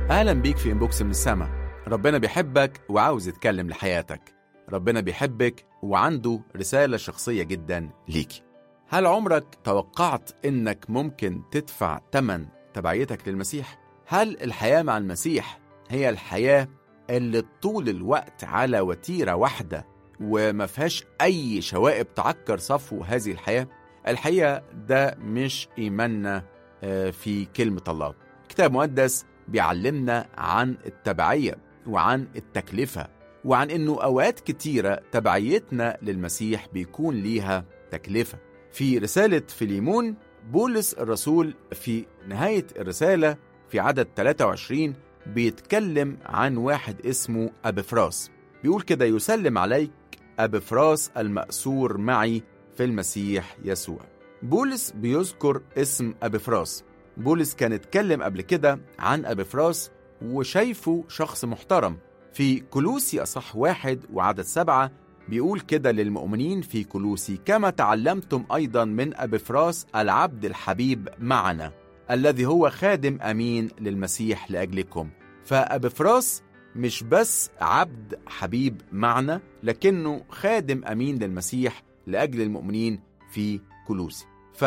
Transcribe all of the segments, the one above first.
أهلا بيك في إنبوكس من السما ربنا بيحبك وعاوز يتكلم لحياتك ربنا بيحبك وعنده رسالة شخصية جدا ليكي هل عمرك توقعت إنك ممكن تدفع تمن تبعيتك للمسيح؟ هل الحياة مع المسيح هي الحياة اللي طول الوقت على وتيرة واحدة وما فيهاش أي شوائب تعكر صفو هذه الحياة؟ الحقيقة ده مش إيماننا آه، في كلمة الله كتاب مقدس بيعلمنا عن التبعية وعن التكلفة وعن إنه أوقات كتيرة تبعيتنا للمسيح بيكون ليها تكلفة في رسالة فيليمون بولس الرسول في نهاية الرسالة في عدد 23 بيتكلم عن واحد اسمه أبفراس بيقول كده يسلم عليك أبفراس المأسور معي في المسيح يسوع بولس بيذكر اسم أبفراس بولس كان اتكلم قبل كده عن أبفراس وشايفه شخص محترم في كلوسي أصح واحد وعدد سبعة بيقول كده للمؤمنين في كلوسي كما تعلمتم أيضا من أبفراس العبد الحبيب معنا الذي هو خادم أمين للمسيح لأجلكم فأبفراس مش بس عبد حبيب معنا لكنه خادم أمين للمسيح لأجل المؤمنين في كلوسي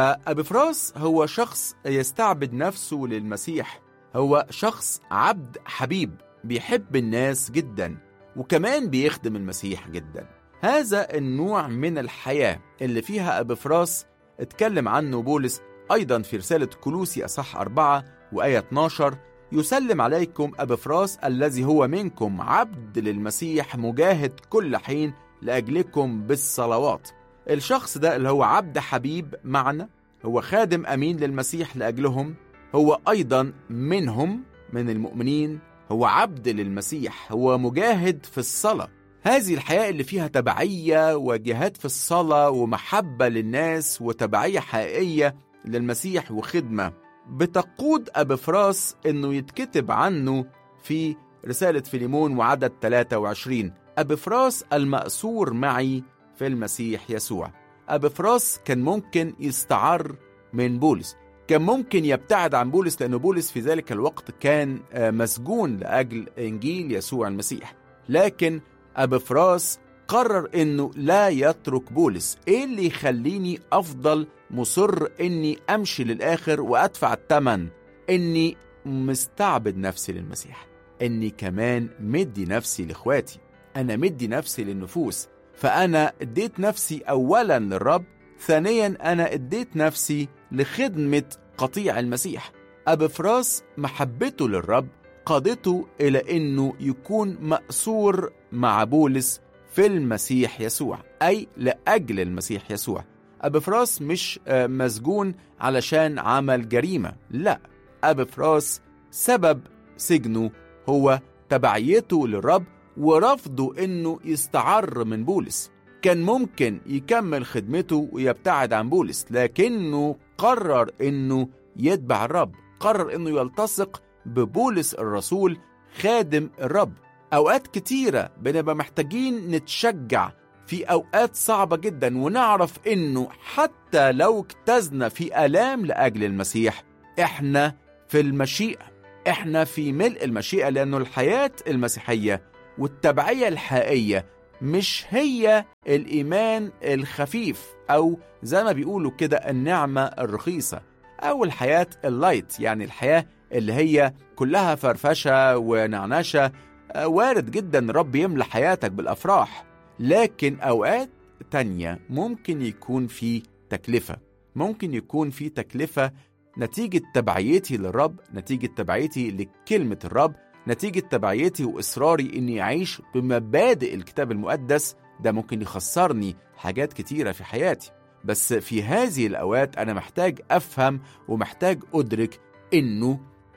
فأبفراس هو شخص يستعبد نفسه للمسيح هو شخص عبد حبيب بيحب الناس جدا وكمان بيخدم المسيح جدا هذا النوع من الحياة اللي فيها أبفراس اتكلم عنه بولس أيضا في رسالة كلوسي أصح أربعة وآية 12 يسلم عليكم أبفراس الذي هو منكم عبد للمسيح مجاهد كل حين لأجلكم بالصلوات الشخص ده اللي هو عبد حبيب معنا هو خادم أمين للمسيح لأجلهم هو أيضا منهم من المؤمنين هو عبد للمسيح هو مجاهد في الصلاة هذه الحياة اللي فيها تبعية وجهاد في الصلاة ومحبة للناس وتبعية حقيقية للمسيح وخدمة بتقود أبفراس إنه يتكتب عنه في رسالة فيليمون وعدد 23 أبفراس المأسور معي في المسيح يسوع أبفراس كان ممكن يستعر من بولس كان ممكن يبتعد عن بولس لأن بولس في ذلك الوقت كان آه، مسجون لأجل إنجيل يسوع المسيح لكن أبفراس قرر إنه لا يترك بولس إيه اللي يخليني أفضل مصر إني أمشي للآخر وأدفع الثمن إني مستعبد نفسي للمسيح إني كمان مدي نفسي لإخواتي أنا مدي نفسي للنفوس فأنا اديت نفسي أولا للرب ثانيا أنا اديت نفسي لخدمة قطيع المسيح أبفراس محبته للرب قادته إلى أنه يكون مأسور مع بولس في المسيح يسوع أي لأجل المسيح يسوع أبفراس مش آه، مسجون علشان عمل جريمة لا أبفراس سبب سجنه هو تبعيته للرب ورفضه انه يستعر من بولس كان ممكن يكمل خدمته ويبتعد عن بولس لكنه قرر انه يتبع الرب قرر انه يلتصق ببولس الرسول خادم الرب اوقات كتيره بنبقى محتاجين نتشجع في اوقات صعبه جدا ونعرف انه حتى لو اجتزنا في الام لاجل المسيح احنا في المشيئه احنا في ملء المشيئه لانه الحياه المسيحيه والتبعيه الحقيقيه مش هي الايمان الخفيف او زي ما بيقولوا كده النعمه الرخيصه او الحياه اللايت يعني الحياه اللي هي كلها فرفشه ونعنشه آه، وارد جدا الرب يملى حياتك بالافراح لكن اوقات تانية ممكن يكون في تكلفه ممكن يكون في تكلفه نتيجه تبعيتي للرب نتيجه تبعيتي لكلمه الرب نتيجة تبعيتي وإصراري إني أعيش بمبادئ الكتاب المقدس ده ممكن يخسرني حاجات كتيرة في حياتي بس في هذه الأوقات أنا محتاج أفهم ومحتاج أدرك إنه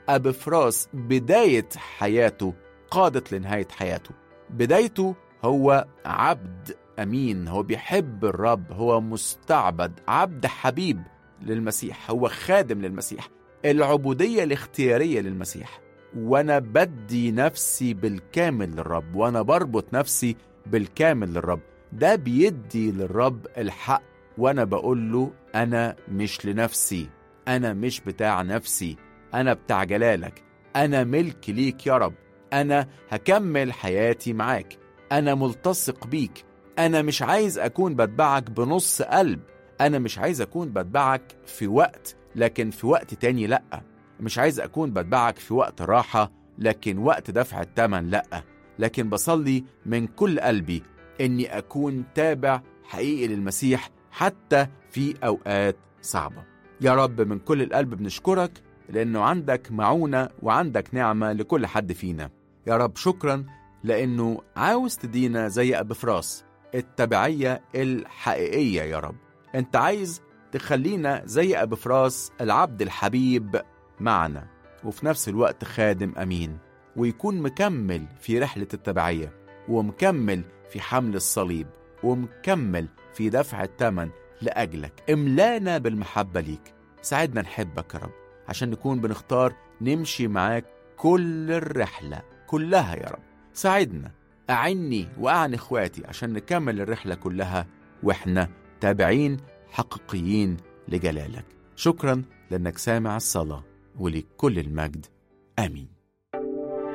أبفراس بداية حياته قادت لنهاية حياته بدايته هو عبد أمين هو بيحب الرب هو مستعبد عبد حبيب للمسيح هو خادم للمسيح العبودية الاختيارية للمسيح وانا بدي نفسي بالكامل للرب وانا بربط نفسي بالكامل للرب ده بيدي للرب الحق وانا بقول له انا مش لنفسي انا مش بتاع نفسي انا بتاع جلالك أنا ملك ليك يا رب أنا هكمل حياتي معاك أنا ملتصق بيك أنا مش عايز أكون بتبعك بنص قلب أنا مش عايز أكون بتبعك في وقت لكن في وقت تاني لأ مش عايز أكون بتبعك في وقت راحة لكن وقت دفع الثمن لأ لكن بصلي من كل قلبي إني أكون تابع حقيقي للمسيح حتى في أوقات صعبة يا رب من كل القلب بنشكرك لأنه عندك معونة وعندك نعمة لكل حد فينا يا رب شكرا لأنه عاوز تدينا زي أبو فراس التبعية الحقيقية يا رب أنت عايز تخلينا زي أبو فراس العبد الحبيب معنا وفي نفس الوقت خادم أمين ويكون مكمل في رحلة التبعية ومكمل في حمل الصليب ومكمل في دفع الثمن لأجلك املانا بالمحبة ليك ساعدنا نحبك يا رب عشان نكون بنختار نمشي معاك كل الرحلة كلها يا رب ساعدنا أعني وأعني إخواتي عشان نكمل الرحلة كلها وإحنا تابعين حقيقيين لجلالك شكرا لأنك سامع الصلاة ولكل المجد آمين